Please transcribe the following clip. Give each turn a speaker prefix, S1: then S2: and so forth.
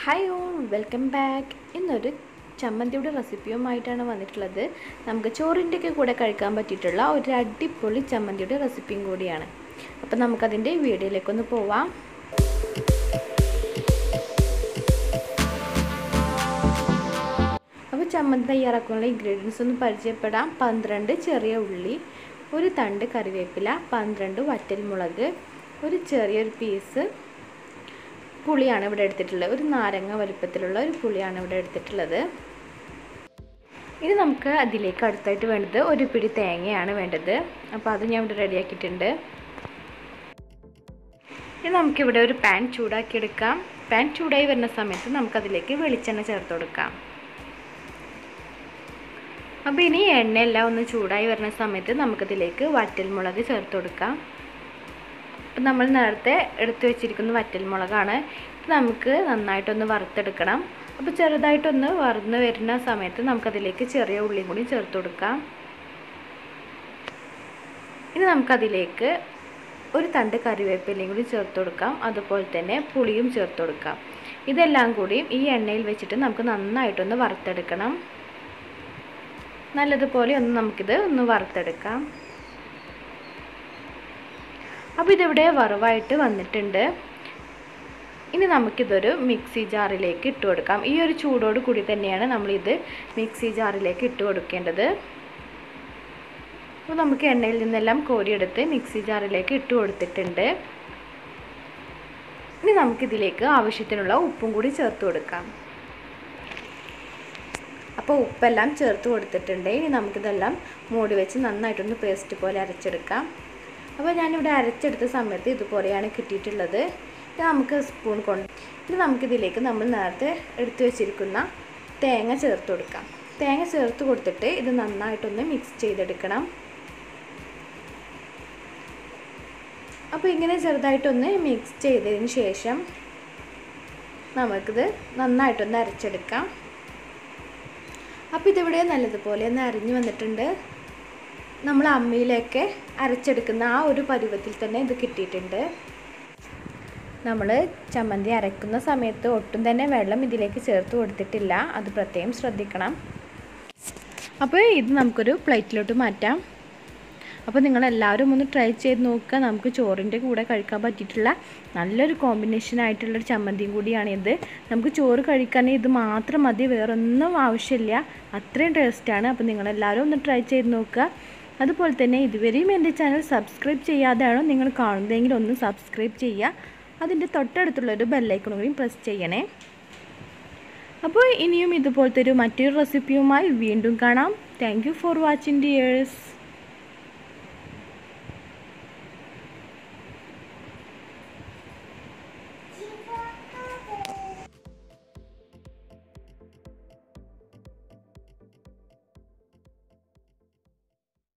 S1: hi all welcome back ഇന്നൊരു ചമ്മന്തിയുടെ റെസിപ്പിയുമായിട്ടാണ് വന്നിട്ടുള്ളത് നമുക്ക് ചോറിൻ്റെയൊക്കെ കൂടെ കഴിക്കാൻ പറ്റിയിട്ടുള്ള ഒരു അടിപൊളി ചമ്മന്തിയുടെ റെസിപ്പിയും കൂടിയാണ് അപ്പം നമുക്കതിൻ്റെ വീഡിയോയിലേക്കൊന്ന് പോവാം അപ്പോൾ ചമ്മന്തി തയ്യാറാക്കാനുള്ള ഇൻഗ്രീഡിയൻസ് ഒന്ന് പരിചയപ്പെടാം പന്ത്രണ്ട് ചെറിയ ഉള്ളി ഒരു തണ്ട് കറിവേപ്പില പന്ത്രണ്ട് വറ്റൽമുളക് ഒരു ചെറിയൊരു പീസ് പുളിയാണ് ഇവിടെ എടുത്തിട്ടുള്ളത് ഒരു നാരങ്ങ വലുപ്പത്തിലുള്ള ഒരു പുളിയാണ് ഇവിടെ എടുത്തിട്ടുള്ളത് ഇനി നമുക്ക് അതിലേക്ക് അടുത്തായിട്ട് വേണ്ടത് ഒരു പിടി തേങ്ങയാണ് വേണ്ടത് അപ്പോൾ അത് ഞാൻ ഇവിടെ റെഡിയാക്കിയിട്ടുണ്ട് ഇനി നമുക്കിവിടെ ഒരു പാൻ ചൂടാക്കിയെടുക്കാം പാൻ ചൂടായി വരുന്ന സമയത്ത് നമുക്കതിലേക്ക് വെളിച്ചെണ്ണ ചേർത്ത് കൊടുക്കാം അപ്പോൾ ഇനി എണ്ണയെല്ലാം ഒന്ന് ചൂടായി വരുന്ന സമയത്ത് നമുക്കതിലേക്ക് വറ്റൽമുളക് ചേർത്ത് കൊടുക്കാം അപ്പം നമ്മൾ നേരത്തെ എടുത്തു വെച്ചിരിക്കുന്ന വറ്റൽമുളകാണ് നമുക്ക് നന്നായിട്ടൊന്ന് വറുത്തെടുക്കണം അപ്പോൾ ചെറുതായിട്ടൊന്ന് വറന്ന് വരുന്ന സമയത്ത് നമുക്കതിലേക്ക് ചെറിയ ഉള്ളിയും കൂടി ചേർത്ത് കൊടുക്കാം ഇനി നമുക്കതിലേക്ക് ഒരു തണ്ട് കറിവേപ്പിലയും കൂടി ചേർത്ത് കൊടുക്കാം അതുപോലെ തന്നെ പുളിയും ചേർത്ത് കൊടുക്കാം ഇതെല്ലാം കൂടി ഈ എണ്ണയിൽ വെച്ചിട്ട് നമുക്ക് നന്നായിട്ടൊന്ന് വറുത്തെടുക്കണം നല്ലതുപോലെ ഒന്ന് നമുക്കിത് ഒന്ന് വറുത്തെടുക്കാം അപ്പോൾ ഇതിവിടെ വറവായിട്ട് വന്നിട്ടുണ്ട് ഇനി നമുക്കിതൊരു മിക്സി ജാറിലേക്ക് ഇട്ട് കൊടുക്കാം ഈ ഒരു ചൂടോട് കൂടി തന്നെയാണ് നമ്മളിത് മിക്സി ജാറിലേക്ക് ഇട്ട് കൊടുക്കേണ്ടത് അപ്പോൾ നമുക്ക് എണ്ണയിൽ നിന്നെല്ലാം കോരിയെടുത്ത് മിക്സി ജാറിലേക്ക് ഇട്ട് കൊടുത്തിട്ടുണ്ട് ഇനി നമുക്കിതിലേക്ക് ആവശ്യത്തിനുള്ള ഉപ്പും കൂടി ചേർത്ത് കൊടുക്കാം അപ്പോൾ ഉപ്പെല്ലാം ചേർത്ത് കൊടുത്തിട്ടുണ്ട് ഇനി നമുക്കിതെല്ലാം മൂടി വെച്ച് നന്നായിട്ടൊന്ന് പേസ്റ്റ് പോലെ അരച്ചെടുക്കാം അപ്പോൾ ഞാനിവിടെ അരച്ചെടുത്ത സമയത്ത് ഇതുപോലെയാണ് കിട്ടിയിട്ടുള്ളത് ഇത് നമുക്ക് സ്പൂൺ കൊണ്ട് ഇത് നമുക്കിതിലേക്ക് നമ്മൾ നേരത്തെ എടുത്തു വെച്ചിരിക്കുന്ന തേങ്ങ ചേർത്ത് കൊടുക്കാം തേങ്ങ ചേർത്ത് കൊടുത്തിട്ട് ഇത് നന്നായിട്ടൊന്ന് മിക്സ് ചെയ്തെടുക്കണം അപ്പോൾ ഇങ്ങനെ ചെറുതായിട്ടൊന്ന് മിക്സ് ചെയ്തതിന് ശേഷം നമുക്കിത് നന്നായിട്ടൊന്ന് അരച്ചെടുക്കാം അപ്പോൾ ഇതിവിടെ നല്ലതുപോലെ ഒന്ന് അരിഞ്ഞു വന്നിട്ടുണ്ട് നമ്മൾ അമ്മിയിലൊക്കെ അരച്ചെടുക്കുന്ന ആ ഒരു പരുവത്തിൽ തന്നെ ഇത് കിട്ടിയിട്ടുണ്ട് നമ്മൾ ചമ്മന്തി അരക്കുന്ന സമയത്ത് ഒട്ടും തന്നെ വെള്ളം ഇതിലേക്ക് ചേർത്ത് കൊടുത്തിട്ടില്ല അത് പ്രത്യേകം ശ്രദ്ധിക്കണം അപ്പോൾ ഇത് നമുക്കൊരു പ്ലേറ്റിലോട്ട് മാറ്റാം അപ്പോൾ നിങ്ങളെല്ലാവരും ഒന്ന് ട്രൈ ചെയ്ത് നോക്കുക നമുക്ക് ചോറിൻ്റെ കൂടെ കഴിക്കാൻ പറ്റിയിട്ടുള്ള നല്ലൊരു കോമ്പിനേഷൻ ആയിട്ടുള്ളൊരു ചമ്മന്തിയും കൂടിയാണിത് നമുക്ക് ചോറ് കഴിക്കാൻ ഇത് മാത്രം മതി വേറൊന്നും ആവശ്യമില്ല അത്രയും ടേസ്റ്റാണ് അപ്പോൾ നിങ്ങളെല്ലാവരും ഒന്ന് ട്രൈ ചെയ്ത് നോക്കുക അതുപോലെ തന്നെ ഇതുവരെയും എൻ്റെ ചാനൽ സബ്സ്ക്രൈബ് ചെയ്യാതെയാണോ നിങ്ങൾ കാണുന്നതെങ്കിൽ ഒന്ന് സബ്സ്ക്രൈബ് ചെയ്യുക അതിൻ്റെ തൊട്ടടുത്തുള്ളൊരു ബെല്ലൈക്കണും കൂടി പ്രസ് ചെയ്യണേ അപ്പോൾ ഇനിയും ഇതുപോലത്തെ ഒരു മറ്റൊരു റെസിപ്പിയുമായി വീണ്ടും കാണാം താങ്ക് ഫോർ വാച്ചിങ് ഡിയേഴ്സ്